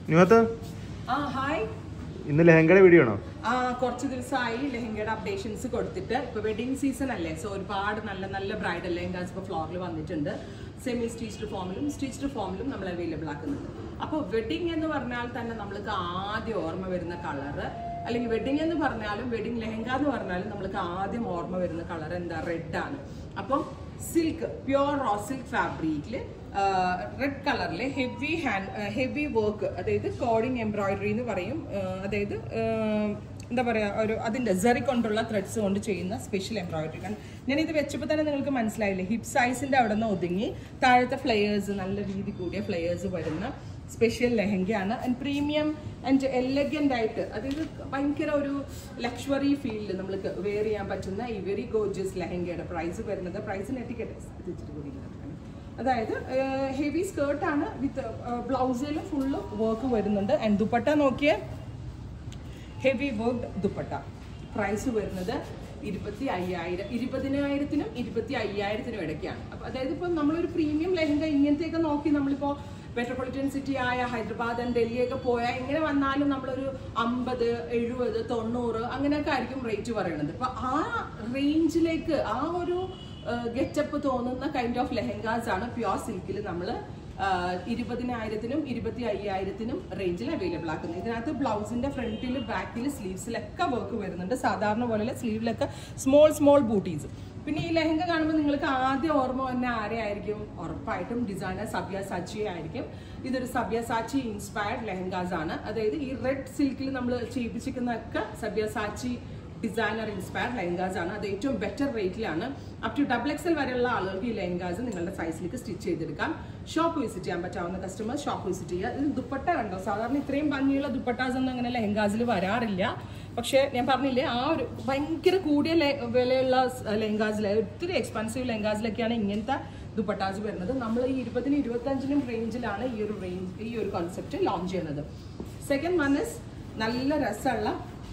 നിവത്ത് ആ ഹായ് ഇന്ന് ലെഹങ്കയുടെ വീഡിയോ ആണോ ആ കുറച്ച് ദിവസമായി ലെഹങ്കയുടെ അപ്ഡേഷൻസ് കൊടുത്തിട്ട് ഇപ്പൊ വെഡിങ് സീസൺ അല്ലേ സോ ഒരുപാട് നല്ല നല്ല ബ്രൈഡൽ ലെഹങ്കാസ് ഇപ്പോൾ ഫ്ലോറിൽ വന്നിട്ടുണ്ട് സെമി സ്റ്റിച്ച്ഡ് ഫോമിലും സ്റ്റിച്ച്ഡ് ഫോമിലും നമ്മൾ അവൈലബിൾ ആക്കുന്നുണ്ട് അപ്പോൾ വെഡിങ് എന്ന് പറഞ്ഞാൽ തന്നെ നമ്മൾക്ക് ആദ്യം ഓർമ്മ വരുന്ന കളറ് അല്ലെങ്കിൽ വെഡിങ് എന്ന് പറഞ്ഞാലും വെഡിങ് ലെഹങ്ക എന്ന് പറഞ്ഞാലും നമ്മൾക്ക് ആദ്യം ഓർമ്മ വരുന്ന കളർ എന്താ റെഡ് ആണ് അപ്പം സിൽക്ക് പ്യുവർ റോ സിൽക്ക് ഫാബ്രിക്കിൽ റെഡ് കളറിൽ ഹെവി ഹാൻഡ് ഹെവി വർക്ക് അതായത് കോഡിങ് എംബ്രോയിഡറി എന്ന് പറയും ആ, അതായത് ആ, എന്താ പറയുക ഒരു അതിൻ്റെ സെറി കൊണ്ടുള്ള ത്രെഡ്സ് കൊണ്ട് ചെയ്യുന്ന സ്പെഷ്യൽ എംബ്രോയിഡറി കാരണം ഞാൻ ഇത് വെച്ചപ്പോൾ തന്നെ നിങ്ങൾക്ക് മനസ്സിലായില്ലേ ഹിപ്പ് സൈസിൻ്റെ അവിടെ നിന്ന് ഒതുങ്ങി താഴത്തെ ഫ്ലെയേഴ്സ് നല്ല രീതി കൂടിയ ഫ്ലെയേഴ്സ് വരുന്ന സ്പെഷ്യൽ ലെഹങ്കയാണ് ആൻഡ് പ്രീമിയം ആൻഡ് എലഗൻ്റ് ആയിട്ട് അതായത് ഭയങ്കര ഒരു ലക്ഷറി ഫീൽഡ് നമ്മൾക്ക് വെയർ ചെയ്യാൻ പറ്റുന്ന ഈ വെരി ഗോർജിയസ് ലെഹങ്കയുടെ പ്രൈസ് വരുന്നത് പ്രൈസിന് എത്തിക്കട്ടെ ഇച്ചിരി കൂടി ഇങ്ങോട്ട് കാണിക്കാം. അതായത് ഹെവി സ്കേർട്ടാണ് വിത്ത് ബ്ലൗസിൽ ഫുള്ള് വർക്ക് വരുന്നുണ്ട് ആൻഡ് ദുപ്പട്ട നോക്കിയേ ഹെവി വർക്ക് ദുപ്പട്ട പ്രൈസ് വരുന്നത് ഇരുപത്തി അയ്യായിരം ഇരുപതിനായിരത്തിനും ഇരുപത്തി അയ്യായിരത്തിനും ഇടയ്ക്കാണ് അപ്പൊ അതായത് ഇപ്പൊ നമ്മളൊരു പ്രീമിയം ലെഹങ്ക ഇങ്ങനത്തെയൊക്കെ നോക്കി നമ്മളിപ്പോ മെട്രോപൊളിറ്റൻ സിറ്റി ആയ ഹൈദരാബാദ് ആൻഡ് ഡൽഹിയൊക്കെ പോയാൽ എങ്ങനെ വന്നാലും നമ്മളൊരു അമ്പത് എഴുപത് തൊണ്ണൂറ് അങ്ങനെയൊക്കെ ആയിരിക്കും റേറ്റ് പറയുന്നത് അപ്പൊ ആ റേഞ്ചിലേക്ക് ആ ഒരു ഗെറ്റപ്പ് തോന്നുന്ന കൈൻഡ് ഓഫ് ലെഹങ്കാസ് ആണ് പ്യോർ സിൽക്കിൽ നമ്മൾ ഇരുപതിനായിരത്തിനും ഇരുപത്തി അയ്യായിരത്തിനും റേഞ്ചിൽ അവൈലബിൾ ആക്കുന്നത് ഇതിനകത്ത് ബ്ലൗസിന്റെ ഫ്രണ്ടിൽ ബാക്കിൽ സ്ലീവ്സിലൊക്കെ വർക്ക് വരുന്നുണ്ട് സാധാരണ പോലെ സ്ലീവിലൊക്കെ സ്മോൾ സ്മോൾ ബൂട്ടീസ് പിന്നെ ഈ ലെഹങ്ക കാണുമ്പോൾ നിങ്ങൾക്ക് ആദ്യം ഓർമ്മ തന്നെ ആരെയായിരിക്കും ഉറപ്പായിട്ടും ഡിസൈനർ സബ്യ സാച്ചി ആയിരിക്കും ഇതൊരു സബ്യ സാച്ചി ഇൻസ്പയർഡ് ലെഹങ്കാസ് ആണ് അതായത് ഈ റെഡ് സിൽക്കിൽ നമ്മൾ ചെയ്യിപ്പിച്ചിരിക്കുന്നതൊക്കെ Sabyasachi designer inspired lehengas ആണ് അത് ഏറ്റവും ബെറ്റർ റേറ്റിലാണ് അപ് ടു ഡബിൾ എക്സൽ വരെയുള്ള ആളുകൾക്ക് ഈ ലെഹങ്കാസ് നിങ്ങളുടെ സൈസിലേക്ക് സ്റ്റിച്ച് ചെയ്തെടുക്കാം ഷോപ്പ് വിസിറ്റ് ചെയ്യാൻ പറ്റാവുന്ന കസ്റ്റമേഴ്സ് ഷോപ്പ് വിസിറ്റ് ചെയ്യുക ഇത് ദുപ്പട്ട കണ്ടോ സാധാരണ ഇത്രയും ഭംഗിയുള്ള ദുപ്പട്ടാസ് ഒന്നും അങ്ങനെ ലെഹങ്കാസിൽ വരാറില്ല പക്ഷേ ഞാൻ പറഞ്ഞില്ലേ ആ ഒരു ഭയങ്കര കൂടിയ ലെ- വിലയുള്ള ലെഹങ്കാസിൽ ഒത്തിരി എക്സ്പെൻസീവ് ലെഹങ്കാസിലൊക്കെയാണ് ഇങ്ങനത്തെ ദുപ്പട്ടാസ് വരുന്നത് നമ്മൾ ഈ ഇരുപതിനും ഇരുപത്തഞ്ചിനും റേഞ്ചിലാണ് ഈ ഒരു റേഞ്ച് ഈ ഒരു കോൺസെപ്റ്റ് ലോഞ്ച് ചെയ്യുന്നത് സെക്കൻഡ് വൺ ഇസ് നല്ല രസമുള്ള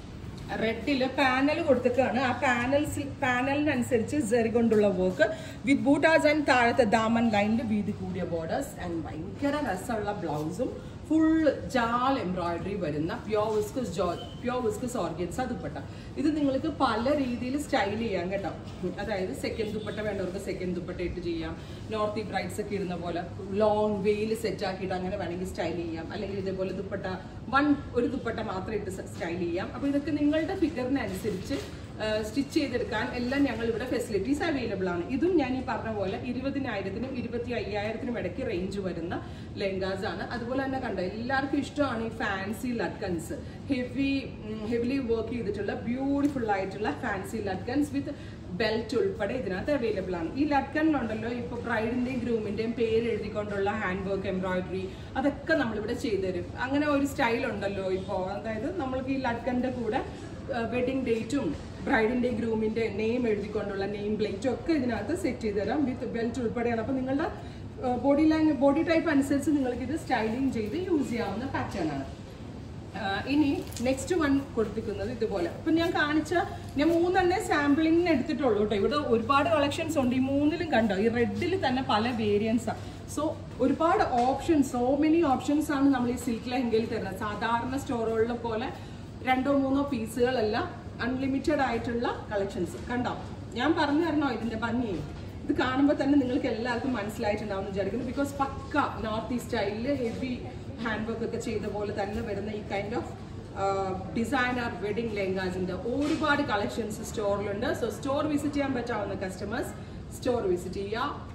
റെഡില് പാനൽ കൊടുത്തിട്ടാണ് ആ പാനൽസ് പാനലിനനുസരിച്ച് ജെറി കൊണ്ടുള്ള വർക്ക് വിത്ത് ബൂട്ടാസ് ആൻഡ് താഴത്തെ ദാമൻ ലൈനിൽ വീതി കൂടിയ ബോർഡേഴ്സ് ആൻഡ് ഭയങ്കര രസമുള്ള ബ്ലൗസും ഫുൾ ജാൽ എംബ്രോയിഡറി വരുന്ന പ്യോർ വിസ്കസ് ജോ പ്യോർ വിസ്കസ് ഓർഗൻസ ദുപ്പട്ട ഇത് നിങ്ങൾക്ക് പല രീതിയിൽ സ്റ്റൈൽ ചെയ്യാം കേട്ടോ അതായത് സെക്കൻഡ് ദുപ്പട്ട വേണ്ടവർക്ക് സെക്കൻഡ് ദുപ്പട്ട ഇട്ട് ചെയ്യാം നോർത്ത് ഈ ബ്രൈറ്റ്സ് ഒക്കെ ഇടുന്ന പോലെ ലോങ് വെയിൽ സെറ്റ് ആക്കിയിട്ട് അങ്ങനെ വേണമെങ്കിൽ സ്റ്റൈൽ ചെയ്യാം അല്ലെങ്കിൽ ഇതേപോലെ ദുപ്പട്ട വൺ ഒരു ദുപ്പട്ട മാത്രം ഇട്ട് സ്റ്റൈൽ ചെയ്യാം അപ്പോൾ ഇതൊക്കെ നിങ്ങളുടെ ഫിഗറിനനുസരിച്ച് സ്റ്റിച്ച് ചെയ്തെടുക്കാൻ എല്ലാം ഞങ്ങൾ ഇവിടെ ഫെസിലിറ്റീസ് അവൈലബിൾ ആണ് ഇതും ഞാൻ ഈ പറഞ്ഞ പോലെ ഇരുപതിനായിരത്തിനും ഇരുപത്തി അയ്യായിരത്തിനും ഇടയ്ക്ക് റേഞ്ച് വരുന്ന ലെങ്കാസ് ആണ് അതുപോലെ തന്നെ കണ്ടോ എല്ലാവർക്കും ഇഷ്ടമാണ് ഈ fancy latkans heavy heavily work ചെയ്തിട്ടുള്ള ബ്യൂട്ടിഫുൾ ആയിട്ടുള്ള ഫാൻസി ലട്കൻസ് വിത്ത് ബെൽറ്റ് ഉൾപ്പെടെ ഇതിനകത്ത് അവൈലബിൾ ആണ് ഈ ലട്കനിലുണ്ടല്ലോ ഇപ്പൊ ബ്രൈഡിന്റെയും ഗ്രൂമിന്റെയും പേര് എഴുതിക്കൊണ്ടുള്ള ഹാൻഡ് വർക്ക് എംബ്രോയിഡറി അതൊക്കെ നമ്മളിവിടെ ചെയ്തുതരും അങ്ങനെ ഒരു സ്റ്റൈൽ ഉണ്ടല്ലോ ഇപ്പോൾ അതായത് നമ്മൾക്ക് ഈ ലട്കന്റെ കൂടെ വെഡിങ് ഡേറ്റും ബ്രൈഡിന്റെ ഗ്രൂമിന്റെ നെയിം എഴുതിക്കൊണ്ടുള്ള നെയിം പ്ലേറ്റും ഒക്കെ ഇതിനകത്ത് സെറ്റ് ചെയ്ത് തരാം വിത്ത് ബെൽറ്റ് ഉൾപ്പെടെയാണ് അപ്പൊ നിങ്ങളുടെ ബോഡി ലാംഗ്വേജ് ബോഡി ടൈപ്പ് അനുസരിച്ച് നിങ്ങൾക്ക് ഇത് സ്റ്റൈലിംഗ് ചെയ്ത് യൂസ് ചെയ്യാവുന്ന പാറ്റേൺ ആണ് ആഹ് ഇനി നെക്സ്റ്റ് വൺ കൊടുത്തിരിക്കുന്നത് ഇതുപോലെ അപ്പൊ ഞാൻ കാണിച്ച ഞാൻ മൂന്നെണ്ണേ സാമ്പിളിങ്ങിന് എടുത്തിട്ടുള്ളൂ കേട്ടോ ഇവിടെ ഒരുപാട് കളക്ഷൻസ് ഉണ്ട് ഈ മൂന്നിലും കണ്ടോ ഈ റെഡിൽ തന്നെ പല വേരിയൻസാണ് സോ ഒരുപാട് ഓപ്ഷൻസ് സോ മെനി ഓപ്ഷൻസ് ആണ് നമ്മൾ ഈ സിൽക്ക് ലെഹങ്കയിൽ തരുന്നത് സാധാരണ സ്റ്റോറുകളിലെ പോലെ രണ്ടോ മൂന്നോ പീസുകളല്ല അൺലിമിറ്റഡ് ആയിട്ടുള്ള കളക്ഷൻസ് കണ്ടോ ഞാൻ പറഞ്ഞു തരണോ ഇതിന്റെ ഭംഗി ഇത് കാണുമ്പോൾ തന്നെ നിങ്ങൾക്ക് എല്ലാവർക്കും മനസ്സിലായിട്ടുണ്ടാവും എന്ന് വിചാരിക്കുന്നു ബിക്കോസ് പക്ക നോർത്ത് ഈസ്റ്റ് സ്റ്റൈലിൽ ഹെവി ഹാൻഡ് വർക്ക് ഒക്കെ ചെയ്ത പോലെ തന്നെ വരുന്ന ഈ കൈൻഡ് ഓഫ് ഡിസൈനർ വെഡിങ് ലെഹങ്കാസിന്റെ ഒരുപാട് കളക്ഷൻസ് സ്റ്റോറിലുണ്ട് സോ സ്റ്റോർ വിസിറ്റ് ചെയ്യാൻ പറ്റാവുന്ന കസ്റ്റമേഴ്സ് സ്റ്റോർ വിസിറ്റ് ചെയ്യുക